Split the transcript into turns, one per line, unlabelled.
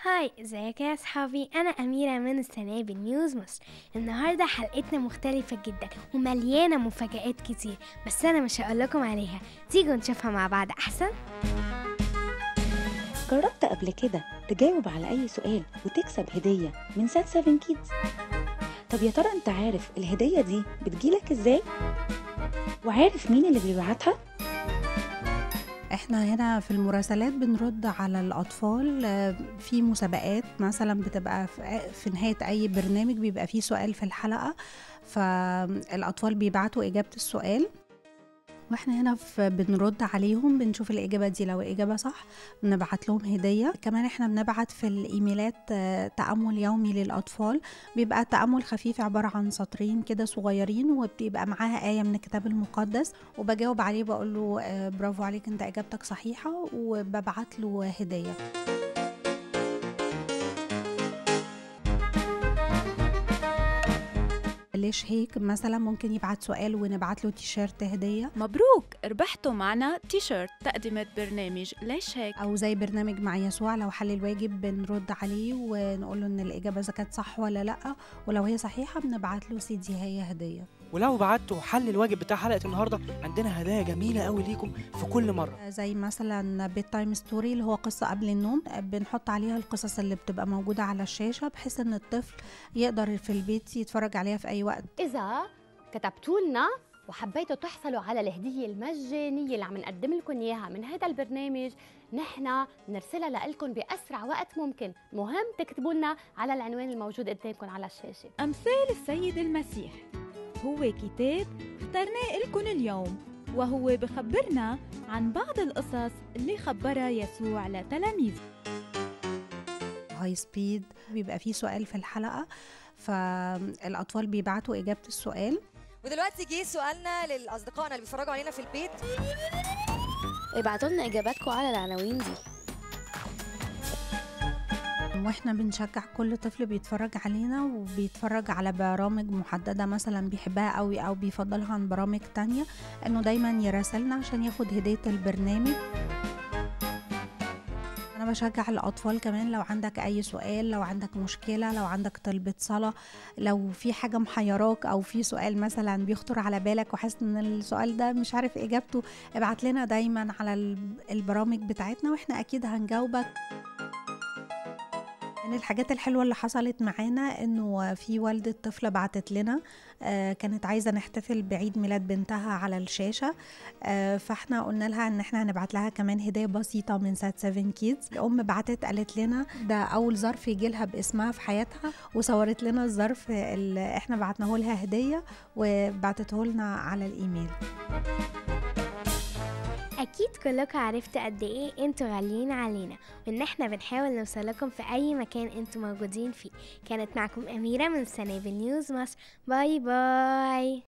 هاي ازيك يا اصحابي انا اميره من السنابل نيوز مصر النهارده حلقتنا مختلفه جدا ومليانه مفاجآت كتير بس انا مش هقول لكم عليها تيجوا نشوفها مع بعض احسن
جربت قبل كده تجاوب على أي سؤال وتكسب هدية من سات 7 كيدز؟ طب يا ترى أنت عارف الهدية دي بتجيلك إزاي؟ وعارف مين اللي بيبعتها؟
احنا هنا في المراسلات بنرد على الاطفال آه، في مسابقات مثلا بتبقى في- في نهايه اي برنامج بيبقى فيه سؤال في الحلقه فالاطفال بيبعتوا اجابه السؤال واحنا هنا في بنرد عليهم بنشوف الاجابه دي لو اجابه صح بنبعت لهم هديه كمان احنا بنبعت في الايميلات آه، تامل يومي للاطفال بيبقى التامل خفيف عباره عن سطرين كده صغيرين وبيبقى معاها ايه من الكتاب المقدس وبجاوب عليه بقول له آه، برافو عليك انت اجابتك صحيحه وببعت له هديه ليش هيك مثلا ممكن يبعت سؤال ونبعت له تيشيرت هديه
مبروك ربحتوا معنا تيشيرت تقدمة برنامج ليش هيك
او زي برنامج مع يسوع لو حل الواجب بنرد عليه ونقول له ان الاجابه اذا كانت صح ولا لا ولو هي صحيحه بنبعت له سي دي هي هديه
ولو بعتوا حل الواجب بتاع حلقة النهاردة عندنا هدايا جميلة قوي ليكم في كل مرة
زي مثلا بيت تايم ستوري اللي هو قصة قبل النوم بنحط عليها القصص اللي بتبقى موجودة على الشاشة بحيث ان الطفل يقدر في البيت يتفرج عليها في اي وقت
إذا كتبتوا لنا وحبيتوا تحصلوا على الهدية المجانية اللي عم نقدم لكم إياها من هذا البرنامج نحن بنرسلها لكم بأسرع وقت ممكن مهم تكتبوا لنا على العنوان الموجود قدامكم على الشاشة
أمثال السيد المسيح هو كتاب اخترناه لكم اليوم وهو بخبرنا عن بعض القصص اللي خبرها يسوع لتلاميذه
هاي سبيد بيبقى فيه سؤال في الحلقة فالأطفال بيبعتوا إجابة السؤال
ودلوقتي جه سؤالنا للاصدقائنا اللي بيتفرجوا علينا في البيت
ابعتوا لنا اجاباتكم على العناوين دي
واحنا بنشجع كل طفل بيتفرج علينا وبيتفرج على برامج محددة مثلا بيحبها قوي أو بيفضلها عن برامج تانية إنه دايما يراسلنا عشان ياخد هدية البرنامج أنا بشجع الأطفال كمان لو عندك أي سؤال لو عندك مشكلة لو عندك طلبة صلاة لو في حاجة محيراك أو في سؤال مثلا بيخطر على بالك وحاسس إن السؤال ده مش عارف إجابته ابعت لنا دايما على الب- البرامج بتاعتنا وإحنا أكيد هنجاوبك من الحاجات الحلوة اللي حصلت معانا انه في والدة طفلة بعتت لنا آه، كانت عايزة نحتفل بعيد ميلاد بنتها على الشاشة آه، فاحنا قلنا لها ان احنا هنبعت لها كمان هدية بسيطة من سات 7 كيدز الام بعتت قالت لنا ده اول ظرف يجي لها باسمها في حياتها وصورت لنا الظرف اللي احنا بعتناه لها هدية وبعتته لنا على الايميل
اكيد كلكم عرفتوا قد ايه انتوا غاليين علينا وان احنا بنحاول نوصل لكم في اي مكان انتوا موجودين فيه كانت معكم اميره من سنابل نيوز مصر باي باي